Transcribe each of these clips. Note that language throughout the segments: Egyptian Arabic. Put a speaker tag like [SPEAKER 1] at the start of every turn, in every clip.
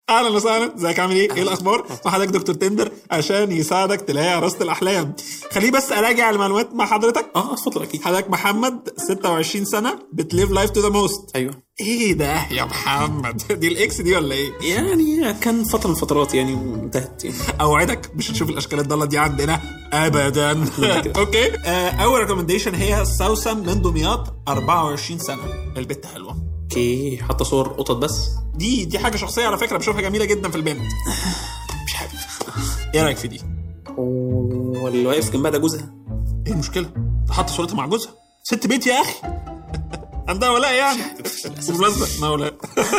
[SPEAKER 1] اهلا وسهلا ازيك عامل ايه؟ ايه الاخبار؟ وحضرتك دكتور تندر عشان يساعدك تلاقي عروسه الاحلام. خليه بس اراجع المعلومات مع حضرتك.
[SPEAKER 2] اه اتفضل اكيد
[SPEAKER 1] حضرتك محمد 26 سنه بتليف لايف تو ذا موست.
[SPEAKER 2] ايوه
[SPEAKER 1] ايه ده يا محمد؟ دي الاكس دي ولا ايه؟
[SPEAKER 2] يعني كان فتره من الفترات يعني انتهت يعني
[SPEAKER 1] اوعدك مش هتشوف الاشكال الضاله دي عندنا ابدا اوكي آه، اول ريكومنديشن هي سوسن من دمياط 24 سنه البت حلوه
[SPEAKER 2] اوكي حتى صور قطط بس
[SPEAKER 1] دي دي حاجه شخصيه على فكره بشوفها جميله جدا في البنت
[SPEAKER 2] مش عارف
[SPEAKER 1] ايه رايك في دي
[SPEAKER 2] واللي واقف جنبها ده جوزها
[SPEAKER 1] ايه المشكله حط صورتها مع جوزها ست بيت يا اخي عندها ولاء يعني بالمناسبه ما ولاء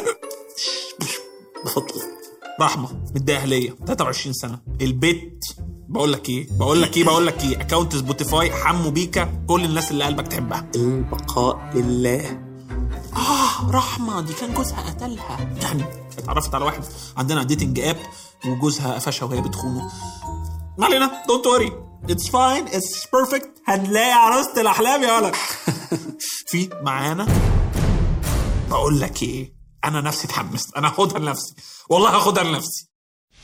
[SPEAKER 2] بفضل
[SPEAKER 1] رحمه مديها اهليه 23 سنه البيت بقول لك ايه بقول لك ايه بقول لك ايه اكونت سبوتيفاي حمو بيكا كل الناس اللي قلبك تحبها
[SPEAKER 2] البقاء لله
[SPEAKER 1] اه رحمه دي كان جوزها قتلها يعني اتعرفت على واحد عندنا ديتنج اب وجوزها قفشها وهي بتخونه ما علينا دونت وري اتس فاين اتس بيرفكت هنلاقي عروسه الاحلام يا ولد في معانا بقول لك ايه انا نفسي اتحمست انا هاخدها لنفسي والله هاخدها لنفسي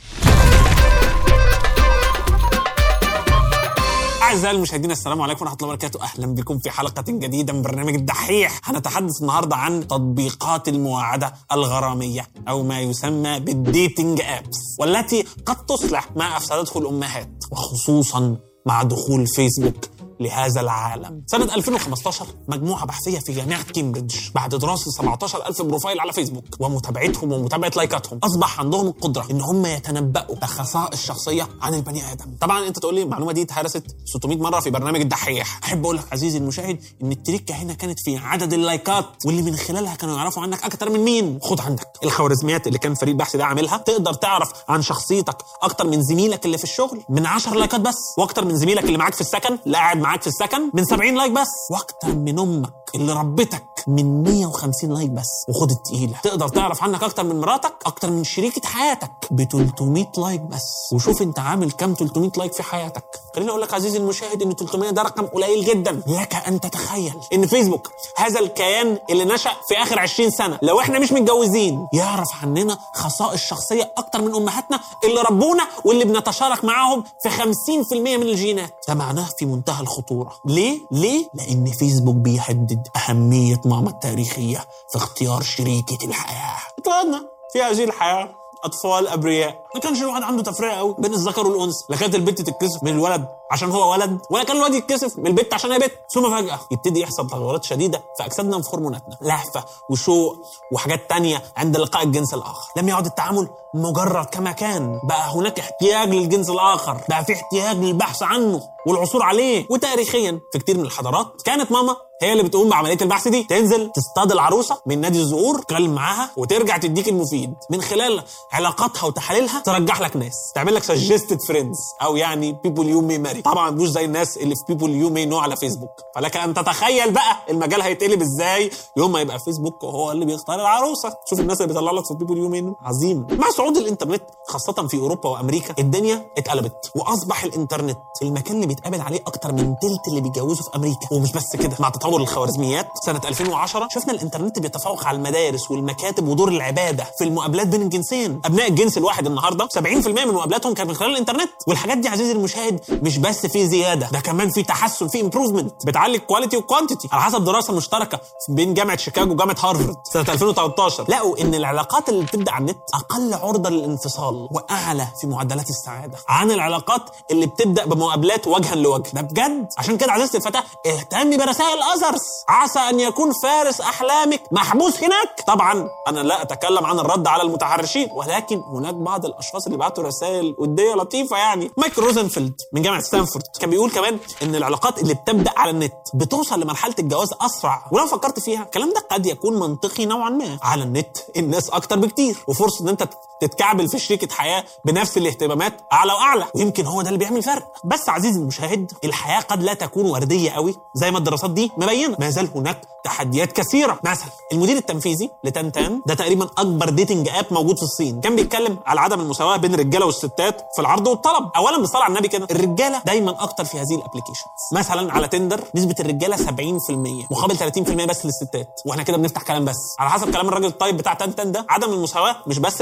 [SPEAKER 1] أعزائي المشاهدين السلام عليكم ورحمة الله وبركاته أهلا بكم في حلقة جديدة من برنامج الدحيح هنتحدث النهاردة عن تطبيقات المواعدة الغرامية أو ما يسمى بالديتنج أبس والتي قد تصلح ما أفسدته الأمهات وخصوصا مع دخول فيسبوك لهذا العالم سنة 2015 مجموعة بحثية في جامعة كامبريدج بعد دراسة 17000 بروفايل على فيسبوك ومتابعتهم ومتابعة لايكاتهم أصبح عندهم القدرة إن هم يتنبؤوا بخصائص شخصية عن البني آدم طبعا أنت تقول لي المعلومة دي اتهرست 600 مرة في برنامج الدحيح أحب أقول لك عزيزي المشاهد إن التريكة هنا كانت في عدد اللايكات واللي من خلالها كانوا يعرفوا عنك أكتر من مين خد عندك الخوارزميات اللي كان فريق البحث ده عاملها تقدر تعرف عن شخصيتك أكتر من زميلك اللي في الشغل من 10 لايكات بس وأكتر من زميلك اللي معاك في السكن اللي قاعد معاك في السكن من 70 لايك بس واكتر من امك اللي ربتك من 150 لايك بس وخد التقيله تقدر تعرف عنك اكتر من مراتك اكتر من شريكه حياتك ب 300 لايك بس وشوف انت عامل كام 300 لايك في حياتك خليني اقول لك عزيزي المشاهد ان 300 ده رقم قليل جدا لك ان تتخيل ان فيسبوك هذا الكيان اللي نشا في اخر 20 سنه لو احنا مش متجوزين يعرف عننا خصائص شخصيه اكتر من امهاتنا اللي ربونا واللي بنتشارك معاهم في 50% من الجينات ده معناه في منتهى الخطوره ليه ليه لان فيسبوك بيحدد اهميه ماما التاريخيه في اختيار شريكه الحياه اتولدنا في هذه الحياه اطفال ابرياء ما كانش الواحد عنده تفرقه قوي بين الذكر والانثى لا كانت البنت تتكسف من الولد عشان هو ولد ولا كان الولد يتكسف من البنت عشان هي بنت ثم فجاه يبتدي يحصل تغيرات شديده في اجسادنا وفي هرموناتنا لهفه وشوق وحاجات تانية عند لقاء الجنس الاخر لم يعد التعامل مجرد كما كان بقى هناك احتياج للجنس الاخر بقى في احتياج للبحث عنه والعثور عليه وتاريخيا في كتير من الحضارات كانت ماما هي اللي بتقوم بعمليه البحث دي تنزل تصطاد العروسه من نادي الزهور تتكلم معاها وترجع تديك المفيد من خلال علاقاتها وتحاليلها ترجح لك ناس تعمل لك سجستد فريندز او يعني بيبول يو مي ماري طبعا مش زي الناس اللي في بيبول يو مي نو على فيسبوك فلك ان تتخيل بقى المجال هيتقلب ازاي يوم ما يبقى فيسبوك هو اللي بيختار العروسه شوف الناس اللي بيطلع لك في بيبول يو مي نو عظيم مع صعود الانترنت خاصه في اوروبا وامريكا الدنيا اتقلبت واصبح الانترنت المكان اللي بيتقابل عليه اكتر من تلت اللي بيتجوزوا في امريكا ومش بس كده مع تطور الخوارزميات سنه 2010 شفنا الانترنت بيتفوق على المدارس والمكاتب ودور العباده في المقابلات بين الجنسين ابناء الجنس الواحد النهارده 70% من مقابلاتهم كانت من خلال الانترنت والحاجات دي عزيزي المشاهد مش بس في زياده ده كمان في تحسن في امبروفمنت بتعلي الكواليتي والكوانتيتي على حسب دراسه مشتركه بين جامعه شيكاغو وجامعه هارفارد سنه 2013 لقوا ان العلاقات اللي بتبدا على النت اقل عرضه للانفصال واعلى في معدلات السعاده عن العلاقات اللي بتبدا بمقابلات وجها لوجه ده بجد عشان كده عزيزتي الفتاه اهتمي برسائل اذرز عسى ان يكون فارس احلامك محبوس هناك طبعا انا لا اتكلم عن الرد على المتحرشين ولكن هناك بعض الاشخاص اللي بعتوا رسائل وديه لطيفه يعني مايك روزنفيلد من جامعه ستانفورد كان بيقول كمان ان العلاقات اللي بتبدا على النت بتوصل لمرحله الجواز اسرع ولو فكرت فيها الكلام ده قد يكون منطقي نوعا ما على النت الناس اكتر بكتير وفرصه ان انت تتكعبل في شريكه حياه بنفس الاهتمامات اعلى واعلى ويمكن هو ده اللي بيعمل فرق بس عزيزي المشاهد الحياه قد لا تكون ورديه قوي زي ما الدراسات دي مبينه ما زال هناك تحديات كثيره مثلا المدير التنفيذي لتنتان ده تقريبا اكبر ديتنج اب موجود في الصين كان بيتكلم على عدم المساواه بين الرجاله والستات في العرض والطلب اولا بالصلاه على النبي كده الرجاله دايما اكتر في هذه الابلكيشنز مثلا على تندر نسبه الرجاله 70% مقابل 30% بس للستات واحنا كده بنفتح كلام بس على حسب كلام الراجل الطيب بتاع تنتن ده عدم المساواه مش بس في التواجد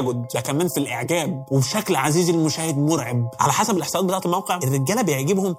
[SPEAKER 1] التواجد ده كمان في الاعجاب وبشكل عزيزي المشاهد مرعب على حسب الاحصائيات بتاعه الموقع الرجاله بيعجبهم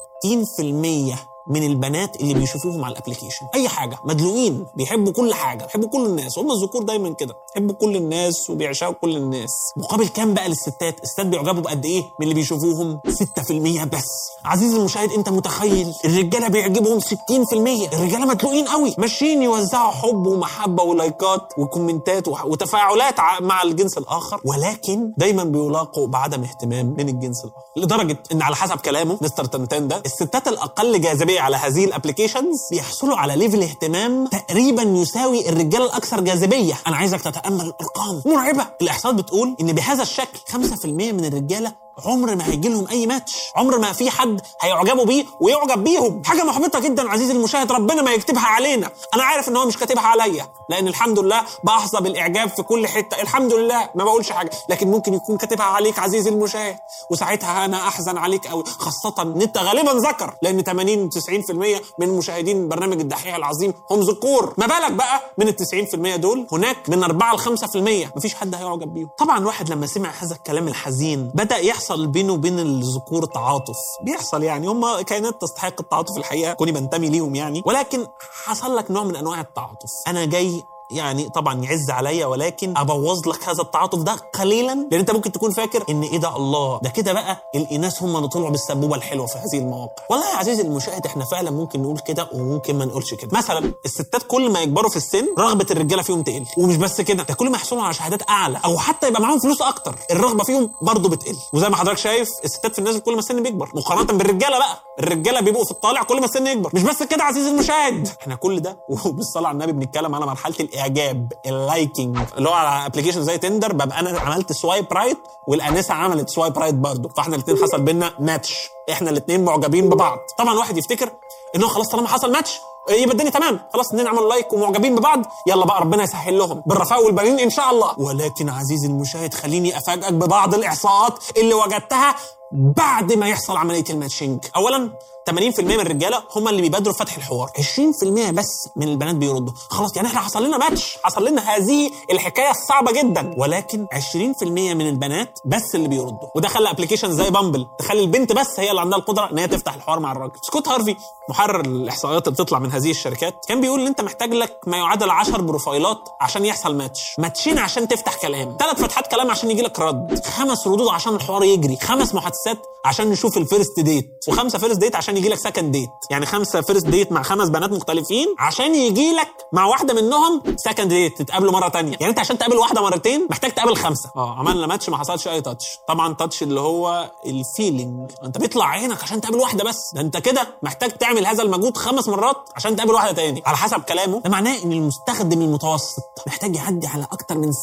[SPEAKER 1] 60% من البنات اللي بيشوفوهم على الابلكيشن اي حاجه مدلوقين بيحبوا كل حاجه بيحبوا كل الناس هم الذكور دايما كده بيحبوا كل الناس وبيعشقوا كل الناس مقابل كام بقى للستات الستات بيعجبوا بقد ايه من اللي بيشوفوهم 6% بس عزيزي المشاهد انت متخيل الرجاله بيعجبهم 60% الرجاله مدلوقين قوي ماشيين يوزعوا حب ومحبه ولايكات وكومنتات وح- وتفاعلات ع- مع الجنس الاخر ولكن دايما بيلاقوا بعدم اهتمام من الجنس الاخر لدرجه ان على حسب كلامه مستر تنتان ده الستات الاقل جاذبيه على هذه الابلكيشنز بيحصلوا على ليفل اهتمام تقريبا يساوي الرجاله الاكثر جاذبيه انا عايزك تتامل الارقام مرعبه الاحصاءات بتقول ان بهذا الشكل 5% من الرجاله عمر ما هيجي لهم اي ماتش عمر ما في حد هيعجبوا بيه ويعجب بيهم حاجه محبطه جدا عزيزي المشاهد ربنا ما يكتبها علينا انا عارف ان هو مش كاتبها عليا لان الحمد لله بحظى بالاعجاب في كل حته الحمد لله ما بقولش حاجه لكن ممكن يكون كاتبها عليك عزيزي المشاهد وساعتها انا احزن عليك قوي خاصه ان انت غالبا ذكر لان 80 90% من مشاهدين برنامج الدحيح العظيم هم ذكور ما بالك بقى من ال 90% دول هناك من 4 ل 5% مفيش حد هيعجب بيهم طبعا الواحد لما سمع هذا الكلام الحزين بدا يحصل بينه وبين الذكور تعاطف بيحصل يعني هم كائنات تستحق التعاطف الحقيقه كوني بنتمي ليهم يعني ولكن حصل لك نوع من انواع التعاطف انا جاي يعني طبعا يعز عليا ولكن ابوظ لك هذا التعاطف ده قليلا لان انت ممكن تكون فاكر ان ايه ده الله ده كده بقى الاناث هم اللي طلعوا بالسبوبه الحلوه في هذه المواقع والله يا عزيزي المشاهد احنا فعلا ممكن نقول كده وممكن ما نقولش كده مثلا الستات كل ما يكبروا في السن رغبه الرجاله فيهم تقل ومش بس كده ده كل ما يحصلوا على شهادات اعلى او حتى يبقى معاهم فلوس اكتر الرغبه فيهم برضه بتقل وزي ما حضرتك شايف الستات في النازل كل ما السن بيكبر مقارنه بالرجاله بقى الرجاله بيبقوا في الطالع كل ما السن يكبر مش بس كده عزيزي المشاهد احنا كل ده وبالصلاه على النبي بنتكلم على مرحله الاعجاب اللايكنج اللي هو على ابلكيشن زي تندر ببقى انا عملت سوايب رايت والانسه عملت سوايب رايت برضه فاحنا الاثنين حصل بينا ماتش احنا الاثنين معجبين ببعض طبعا واحد يفتكر ان هو خلاص طالما حصل ماتش يبقى الدنيا تمام خلاص اتنين عملوا لايك ومعجبين ببعض يلا بقى ربنا يسهل لهم بالرفاء والبنين ان شاء الله ولكن عزيزي المشاهد خليني افاجئك ببعض الاحصاءات اللي وجدتها بعد ما يحصل عمليه الماتشنج اولا 80% من الرجاله هم اللي بيبادروا فتح الحوار 20% بس من البنات بيردوا خلاص يعني احنا حصل لنا ماتش حصل لنا هذه الحكايه الصعبه جدا ولكن 20% من البنات بس اللي بيردوا وده خلى ابلكيشن زي بامبل تخلي البنت بس هي اللي عندها القدره ان هي تفتح الحوار مع الراجل سكوت هارفي محرر الاحصائيات اللي بتطلع من هذه الشركات كان بيقول ان انت محتاج لك ما يعادل 10 بروفايلات عشان يحصل ماتش ماتشين عشان تفتح كلام ثلاث فتحات كلام عشان يجي لك رد خمس ردود عشان الحوار يجري خمس محادثات عشان نشوف الفيرست ديت وخمسه فيرست ديت عشان يجي لك سكند ديت يعني خمسه فيرست ديت مع خمس بنات مختلفين عشان يجي لك مع واحده منهم سكند ديت تتقابلوا مره تانية يعني انت عشان تقابل واحده مرتين محتاج تقابل خمسه اه عملنا ماتش ما حصلش اي تاتش طبعا تاتش اللي هو الفيلينج انت بيطلع عينك عشان تقابل واحده بس ده انت كده محتاج تعمل هذا المجهود خمس مرات عشان تقابل واحده تاني على حسب كلامه ده معناه ان المستخدم المتوسط محتاج يعدي على اكتر من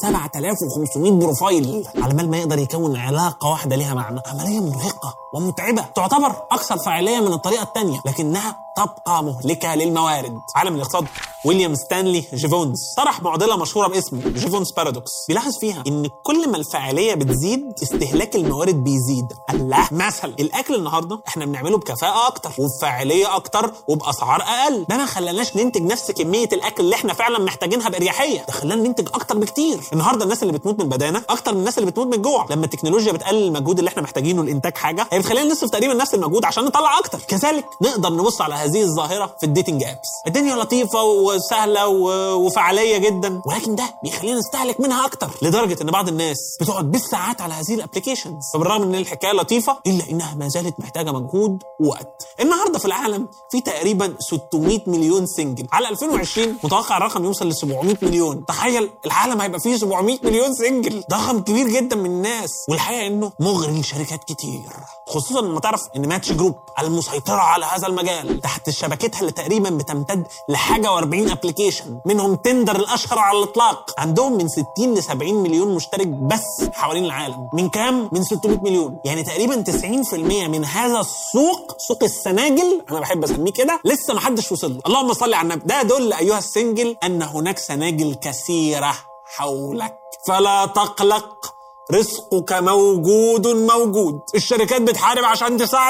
[SPEAKER 1] 7500 بروفايل على بال ما يقدر يكون علاقه واحده ليها معنى عمليه مرهقه ومتعبه تعتبر اكثر فاعليه من الطريقه الثانيه لكنها تبقى مهلكه للموارد عالم الاقتصاد ويليام ستانلي جيفونز طرح معضله مشهوره باسم جيفونز بارادوكس بيلاحظ فيها ان كل ما الفاعليه بتزيد استهلاك الموارد بيزيد الله مثلا الاكل النهارده احنا بنعمله بكفاءه اكتر وبفاعليه اكتر وباسعار اقل ده ما خلاناش ننتج نفس كميه الاكل اللي احنا فعلا محتاجينها باريحيه ده خلانا ننتج اكتر بكتير النهارده الناس اللي بتموت من البدانه اكتر من الناس اللي بتموت من الجوع لما التكنولوجيا بتقلل المجهود اللي احنا محتاجينه لانتاج حاجه هي بتخلينا نصرف تقريبا نفس المجهود عشان نطلع اكتر كذلك نقدر نبص على هذه الظاهره في الديتنج ابس الدنيا لطيفه وسهله و- وفعاليه جدا ولكن ده بيخلينا نستهلك منها اكتر لدرجه ان بعض الناس بتقعد بالساعات على هذه الابلكيشنز فبالرغم ان الحكايه لطيفه الا انها ما زالت محتاجه مجهود ووقت النهارده في العالم في تقريبا 600 مليون سنجل على 2020 متوقع الرقم يوصل ل 700 مليون تخيل العالم هيبقى فيه 700 مليون سنجل ده رقم كبير جدا من الناس والحقيقه انه مغري لشركات كتير خصوصا لما تعرف ان ماتش جروب المسيطره على هذا المجال تحت شبكتها اللي تقريبا بتمتد لحاجه و40 ابلكيشن منهم تندر الاشهر على الاطلاق عندهم من 60 ل 70 مليون مشترك بس حوالين العالم من كام من 600 مليون يعني تقريبا 90% من هذا السوق سوق السناجل انا بحب اسميه كده لسه ما حدش وصل له اللهم صل على النبي ده يدل ايها السنجل ان هناك سناجل كثيره حولك فلا تقلق رزقك موجود موجود الشركات بتحارب عشان تساعدك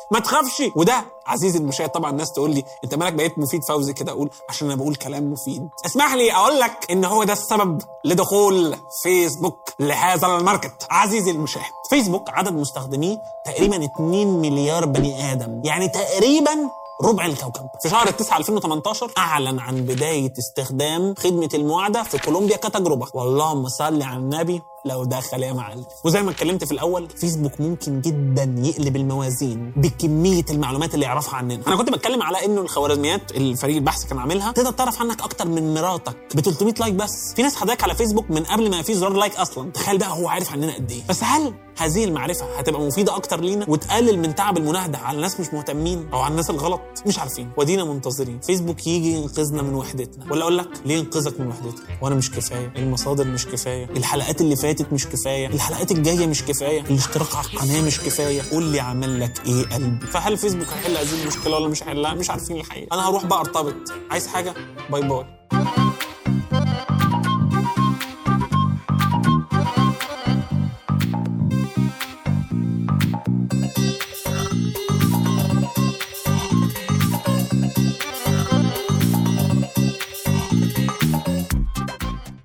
[SPEAKER 1] ما تخافش وده عزيزي المشاهد طبعا الناس تقول لي انت مالك بقيت مفيد فوزي كده اقول عشان انا بقول كلام مفيد اسمح لي اقول لك ان هو ده السبب لدخول فيسبوك لهذا الماركت عزيزي المشاهد فيسبوك عدد مستخدميه تقريبا 2 مليار بني ادم يعني تقريبا ربع الكوكب في شهر 9 2018 اعلن عن بدايه استخدام خدمه المواعده في كولومبيا كتجربه واللهم صل على النبي لو دخل يا معلم وزي ما اتكلمت في الاول فيسبوك ممكن جدا يقلب الموازين بكميه المعلومات اللي يعرفها عننا انا كنت بتكلم على انه الخوارزميات الفريق البحث كان عاملها تقدر تعرف عنك اكتر من مراتك ب 300 لايك بس في ناس حضرتك على فيسبوك من قبل ما في زرار لايك اصلا تخيل بقى هو عارف عننا قد ايه بس هل هذه المعرفه هتبقى مفيده اكتر لينا وتقلل من تعب المناهده على ناس مش مهتمين او على الناس الغلط مش عارفين ودينا منتظرين فيسبوك يجي ينقذنا من وحدتنا ولا اقول لك ليه ينقذك من وحدتك وانا مش كفايه المصادر مش كفايه الحلقات اللي فاتت مش كفايه الحلقات الجايه مش كفايه الاشتراك على القناه مش كفايه قول لي عمل لك ايه قلبي فهل فيسبوك هيحل هذه المشكله ولا مش هيحلها مش عارفين الحقيقه انا هروح بقى ارتبط عايز حاجه باي باي